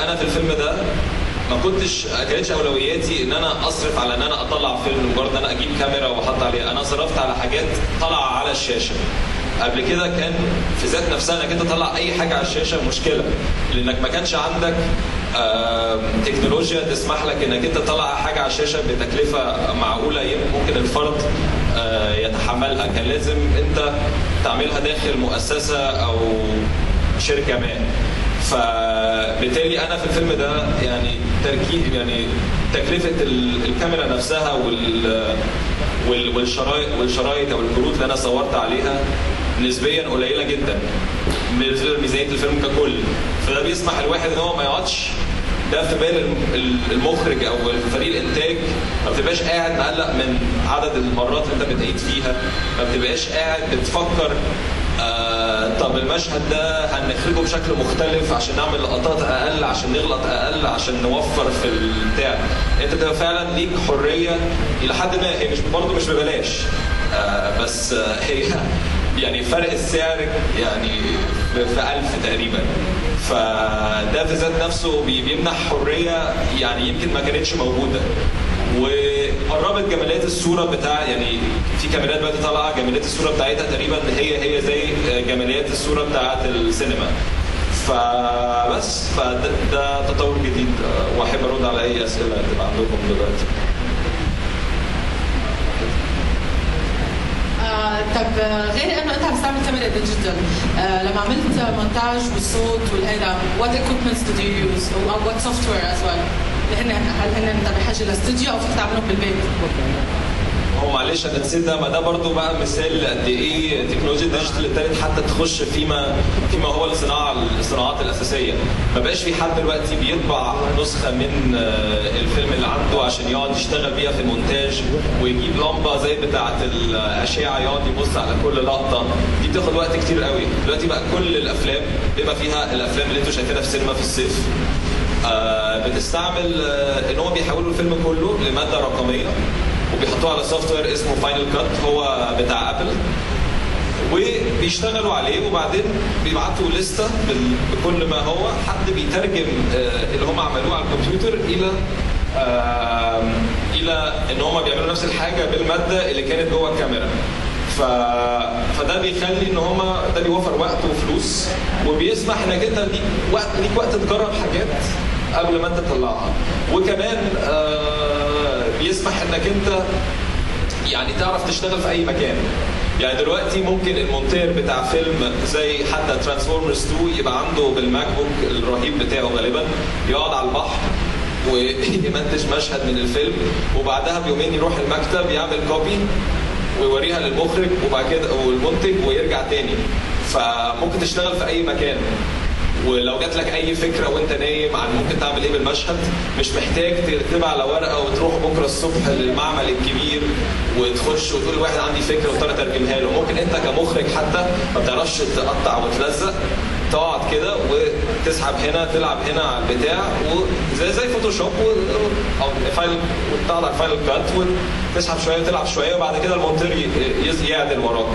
انا في الفيلم ده ما كنتش ما كانتش اولوياتي ان انا اصرف على ان انا اطلع فيلم مجرد ان انا اجيب كاميرا واحط عليها انا صرفت على حاجات طالعه على الشاشه قبل كده كان في ذات نفسها انك انت تطلع اي حاجه على الشاشه مشكله لانك ما كانش عندك آم، تكنولوجيا تسمح لك انك انت تطلع حاجه على الشاشه بتكلفه معقوله يمكن ممكن الفرد آه، يتحملها كان لازم انت تعملها داخل مؤسسه او شركه ما فبالتالي انا في الفيلم ده يعني تركيب يعني تكلفه ال- الكاميرا نفسها وال وال- والشرايط والشرايط او الكروت اللي انا صورت عليها نسبيا قليله جدا بالنسبه لميزانيه الفيلم ككل فده بيسمح الواحد ان هو ما يقعدش ده في بال الم- المخرج او فريق الانتاج ما بتبقاش قاعد مقلق من عدد المرات اللي انت بتعيد فيها ما بتبقاش قاعد بتفكر آه طب المشهد ده هنخرجه بشكل مختلف عشان نعمل لقطات اقل عشان نغلط اقل عشان نوفر في البتاع انت بتبقى فعلا ليك حريه الى حد ما هي مش برضه مش ببلاش آه بس آه هي يعني فرق السعر يعني في في ألف تقريبا فده في ذات نفسه بي- بيمنح حريه يعني يمكن ما كانتش موجوده وقربت جماليات الصوره بتاع يعني في كاميرات دلوقتي طالعه جماليات الصوره بتاعتها تقريبا هي هي زي جماليات الصوره بتاعت السينما فبس فده ده تطور جديد واحب ارد على اي اسئله تبقى عندكم دلوقتي آه، طب آه، غير انه انت عم تستعمل كاميرا ديجيتال آه، لما عملت مونتاج والصوت والهيدا وات equipments did you use او وات سوفت وير از ويل اللي هن هل هن انت بحاجه لاستوديو او فيك تعملهم بالبيت؟ هو معلش انا نسيت ده ما ده برضو بقى مثال قد ايه تكنولوجيا الديجيتال ابتدت حتى تخش فيما فيما هو الصناعه الصناعات الاساسيه ما بقاش في حد دلوقتي بيطبع نسخه من آه، الفيلم اللي عنده عشان يقعد يشتغل بيها في المونتاج ويجيب لمبه زي بتاعه الاشعه يقعد يبص على كل لقطه دي بتاخد وقت كتير قوي دلوقتي بقى كل الافلام بما فيها الافلام اللي انتوا شايفينها في السينما في الصيف آه، بتستعمل آه، ان هم بيحولوا الفيلم كله لماده رقميه وبيحطوه على سوفت وير اسمه فاينل كات هو بتاع ابل وبيشتغلوا عليه وبعدين بيبعتوا لستة بال- بكل ما هو حد بيترجم آه، اللي هم عملوه على الكمبيوتر الى آم، الى ان هم بيعملوا نفس الحاجه بالماده اللي كانت جوه الكاميرا ف... فده بيخلي ان هم ده بيوفر وقت وفلوس وبيسمح انك انت ليك وقت ليك وقت تجرب حاجات قبل ما انت تطلعها وكمان آه بيسمح انك انت يعني تعرف تشتغل في اي مكان يعني دلوقتي ممكن المونتير بتاع فيلم زي حتى ترانسفورمرز 2 يبقى عنده بالماك بوك الرهيب بتاعه غالبا يقعد على البحر ويمنتج مشهد من الفيلم وبعدها بيومين يروح المكتب يعمل كوبي ويوريها للمخرج وبعد كده والمنتج ويرجع تاني فممكن تشتغل في اي مكان ولو جات لك اي فكره وانت نايم عن ممكن تعمل ايه بالمشهد مش محتاج تكتبها على ورقه وتروح بكره الصبح للمعمل الكبير وتخش وتقول لواحد عندي فكره واضطر اترجمها له ممكن انت كمخرج حتى ما بتعرفش تقطع وتلزق تقعد كده وتسحب هنا تلعب هنا على البتاع وزي زي فوتوشوب و... او فايل وتقعد على الفاينل كات وتسحب شويه وتلعب شويه وبعد كده المونتير ي- ي- يعدل وراك.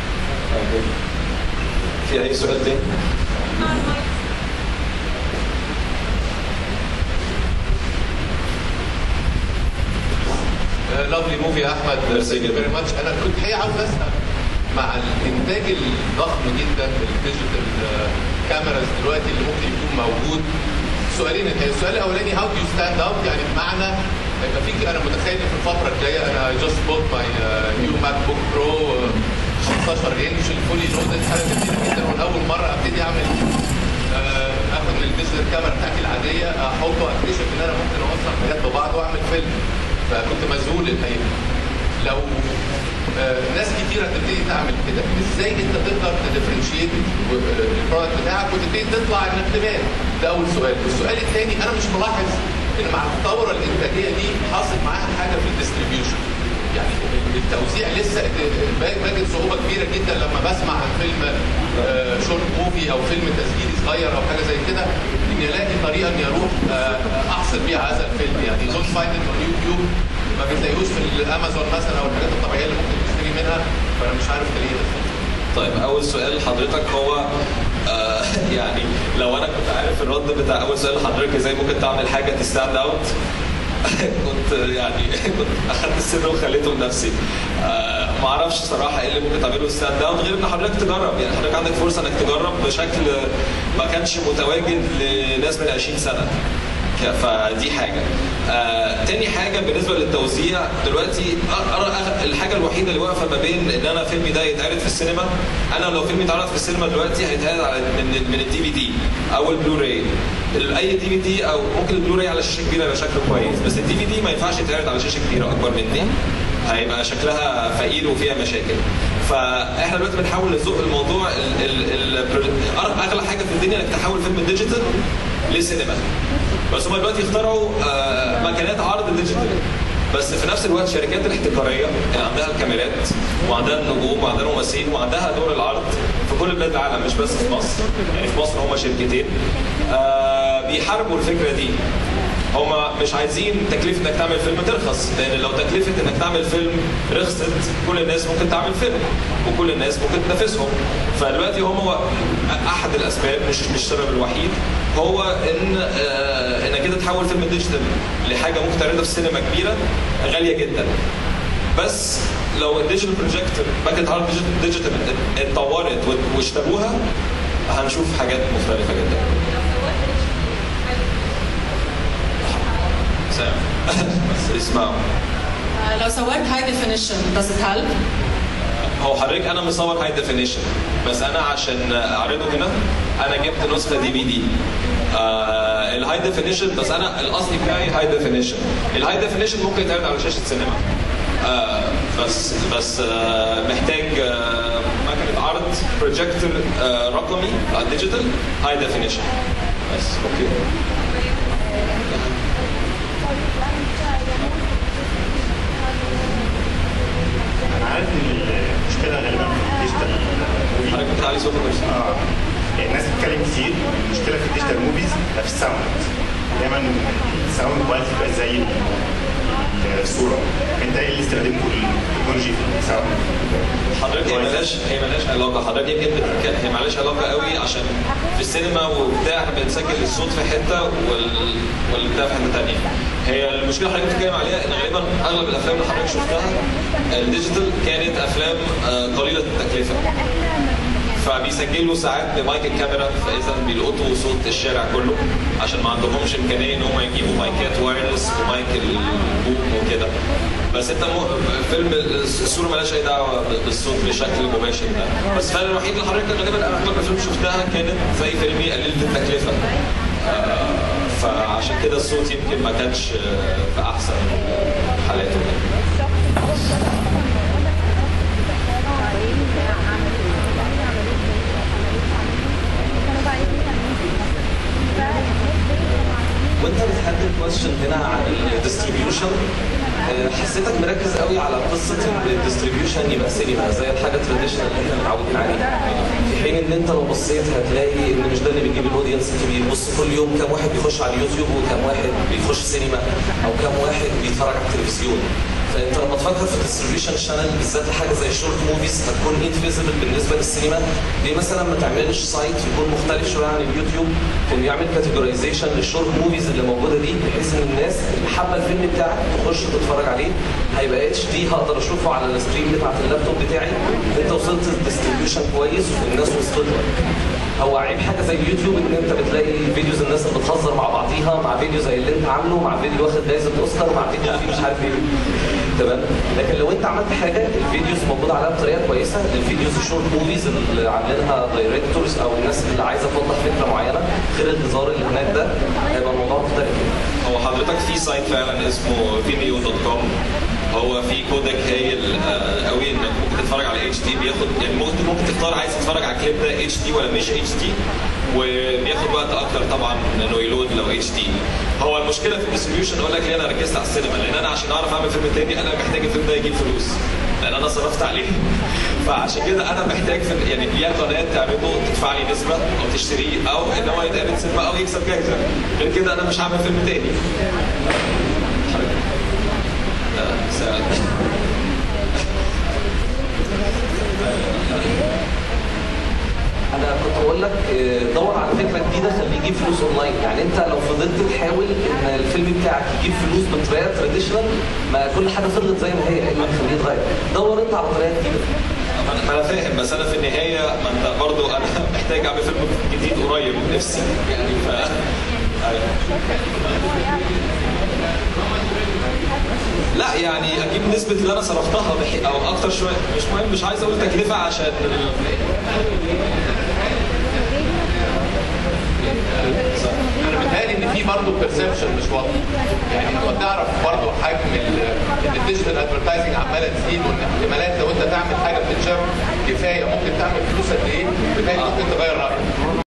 في اي سؤال تاني؟ لافلي موفي يا احمد Merci جدا. فيري ماتش انا كنت حقيقه عاوز اسال مع الانتاج الضخم جدا بالديجيتال كاميراز دلوقتي اللي ممكن يكون موجود سؤالين الحقيقة. السؤال الاولاني هاو دو يو ستاند اوت يعني بمعنى هيبقى في انا متخيل إن في الفتره الجايه انا جاست بوت ماي نيو ماك بوك برو 15 انش الفولي لودد حاجه جميله جدا واول مره ابتدي اعمل آه، اخد من الديجيتال كاميرا بتاعتي العاديه احطه اكتشف ان انا ممكن اوصل حاجات ببعض واعمل فيلم فكنت مذهول الحقيقه لو آه، ناس كتيرة تبتدي تعمل كده ازاي انت تقدر تديفرنشيت البرودكت بتاعك وتبتدي تطلع انك تبان ده اول سؤال والسؤال الثاني انا مش ملاحظ ان مع الثوره الانتاجيه دي حاصل معاها حاجه في الديستريبيوشن يعني التوزيع لسه باجد صعوبه كبيره جدا لما بسمع عن فيلم آه، شورت موفي او فيلم تسجيلي صغير او حاجه زي كده اني الاقي طريقه اني اروح آه، احصل بيها هذا الفيلم يعني دونت فايند ات اون يوتيوب ما بتلاقيهوش في الامازون مثلا او الحاجات الطبيعيه اللي ممكن تشتري منها فانا مش عارف ليه طيب اول سؤال لحضرتك هو آه يعني لو انا كنت عارف الرد بتاع اول سؤال لحضرتك ازاي ممكن تعمل حاجه تستاند اوت كنت يعني كنت اخدت السر وخليته لنفسي آه ما اعرفش صراحه ايه اللي ممكن تعمله ستاند اوت غير ان حضرتك تجرب يعني حضرتك عندك فرصه انك تجرب بشكل ما كانش متواجد لناس من 20 سنه ك- فدي حاجه آه تاني حاجه بالنسبه للتوزيع دلوقتي أ- أرى أغ- الحاجه الوحيده اللي واقفه ما بين ان انا فيلمي ده يتعرض في السينما انا لو فيلمي اتعرض في السينما دلوقتي هيتعرض على من من الدي في دي او البلوراي اي دي في دي او ممكن البلوراي على شاشه كبيره يبقى شكله كويس بس الدي في دي ما ينفعش يتعرض على شاشه كبيره اكبر من دي هيبقى شكلها فقير وفيها مشاكل فاحنا دلوقتي بنحاول نزق الموضوع ال ال ال اغلى حاجه في الدنيا انك تحول فيلم ديجيتال لسينما بس هم دلوقتي اخترعوا آه، مكانات عرض ديجيتال بس في نفس الوقت الشركات الاحتكاريه اللي عندها الكاميرات وعندها النجوم وعندها الممثلين وعندها دور العرض في كل بلاد العالم مش بس في مصر يعني في مصر هم شركتين آه، بيحاربوا الفكره دي هما مش عايزين تكلفة انك تعمل فيلم ترخص لان لو تكلفة انك تعمل فيلم رخصت كل الناس ممكن تعمل فيلم وكل الناس ممكن تنافسهم فدلوقتي هم احد الاسباب مش مش السبب الوحيد هو ان آه انك انت تحول فيلم ديجيتال لحاجه ممكن تعرضها في سينما كبيره غاليه جدا بس لو الديجيتال بروجيكتور ماكينه عرض ديجيتال اتطورت واشتروها هنشوف حاجات مختلفه جدا سام بس اسمعوا آه، لو صورت هاي ديفينيشن does it help؟ هو حضرتك انا مصور هاي ديفينيشن بس انا عشان اعرضه هنا انا جبت نسخه دي في دي الهاي ديفينيشن بس انا الاصلي بتاعي هاي ديفينيشن الهاي ديفينيشن ممكن يتعرض على شاشه سينما آه بس بس آه محتاج آه مكنه عرض بروجيكتور آه رقمي ديجيتال هاي ديفينيشن بس اوكي انا عارف ان المشكله غالبا في الديجيتال موفي حضرتك كنت علي صوتك بس اه الناس بتتكلم كتير المشكله في الديجيتال موفيز ده في الساوند دايما الساوند كواليتي بقى زي الصوره انت ايه اللي استخدمته التكنولوجي في الساوند؟ حضرتك هي ملهاش هي ملهاش علاقه حضرتك يمكن بتتكلم هي ملهاش علاقه قوي عشان في السينما وبتاع احنا بنسجل الصوت في حته وال والبتاع في حته ثانيه هي المشكله اللي حضرتك بتتكلم عليها ان غالبا اغلب الافلام اللي حضرتك شفتها الديجيتال كانت افلام آه، قليله التكلفه فبيسجلوا ساعات بمايك الكاميرا فاذا بيلقطوا صوت الشارع كله عشان ما عندهمش امكانيه ان هم يجيبوا مايكات وايرلس ومايك البوم وكده بس انت مو... فيلم الصوره مالهاش اي دعوه بالصوت بشكل مباشر ده بس فعلا الوحيد اللي حضرتك غالبا اغلب الافلام شفتها كانت زي فيلمي قليله التكلفه آه، فعشان كده الصوت يمكن ما كانش آه، في احسن حالاته وانت بتحدد الكويشن هنا عن الديستريبيوشن حسيتك مركز قوي على قصه ان الديستريبيوشن يبقى سينما زي الحاجه التراديشنال اللي احنا متعودين عليها في حين ان انت لو بصيت هتلاقي ان مش ده اللي بيجيب الاودينس الكبير بص كل يوم كام واحد بيخش على اليوتيوب وكام واحد بيخش سينما او كام واحد بيتفرج على التلفزيون فانت لما تفكر في الديستريبيوشن شانل بالذات لحاجه زي الشورت موفيز هتكون انفيزبل بالنسبه للسينما ليه مثلا ما تعملش سايت يكون مختلف شويه عن اليوتيوب انه يعمل كاتيجورايزيشن للشورت موفيز اللي موجوده دي بحيث ان الناس اللي حابه الفيلم بتاعك تخش تتفرج عليه هيبقى اتش دي هقدر اشوفه على الستريم بتاعت اللابتوب بتاعي انت وصلت للديستريبيوشن كويس والناس وصلت لك هو عيب حاجه زي اليوتيوب ان انت بتلاقي فيديوز الناس اللي بتهزر مع بعضيها مع فيديو زي اللي انت عامله مع فيديو واخد جايزه اوسكار مع فيديو فيه مش عارف ايه تمام لكن لو انت عملت حاجه الفيديوز موجوده عليها بطريقه كويسه الفيديوز الشورت موفيز اللي عاملينها دايركتورز او الناس اللي عايزه توضح فكره معينه غير الهزار اللي هناك ده هيبقى الموضوع مختلف هو حضرتك في سايت فعلا اسمه vimeo دوت كوم هو في كودك هايل آه، قوي انك ممكن تتفرج على اتش دي بياخد يعني ممكن ممكن تختار عايز تتفرج على الكليب ده اتش دي ولا مش اتش دي وبياخد وقت اكتر طبعا انه يلود لو اتش دي هو المشكله في الديستريبيوشن اقول لك ليه انا ركزت على السينما لان انا عشان اعرف اعمل فيلم تاني انا محتاج الفيلم ده يجيب فلوس لان انا صرفت عليه فعشان كده انا محتاج في يعني يا قناه تعرضه تدفع لي نسبه او تشتريه او ان هو يتعرض سينما او يكسب جايزه غير كده انا مش هعمل فيلم تاني آه، سأل. انا كنت بقول لك آه، دور على فكره جديده خليه يجيب فلوس اونلاين يعني انت لو فضلت تحاول ان الفيلم بتاعك يجيب فلوس بطريقه تراديشنال ما كل حاجه فضلت زي ما هي ايه اللي تخليه يتغير دور انت على طريقه جديده ما أنا- ما انا فاهم بس انا في النهايه ما انت برضو انا محتاج اعمل فيلم جديد قريب نفسي يعني ف أيوة. لا يعني اجيب نسبه اللي انا صرفتها بحي... او اكتر شويه مش مهم مش عايز اقول تكلفه عشان انا بيتهيألي ان في برضه بيرسبشن مش واضح يعني لما تعرف برضه حجم ال- ان الديجيتال ادفرتايزنج عماله تزيد وان احتمالات لو انت تعمل حاجه بتتشاف كفايه ممكن تعمل فلوس قد ايه بيتهيألي ممكن تغير رايك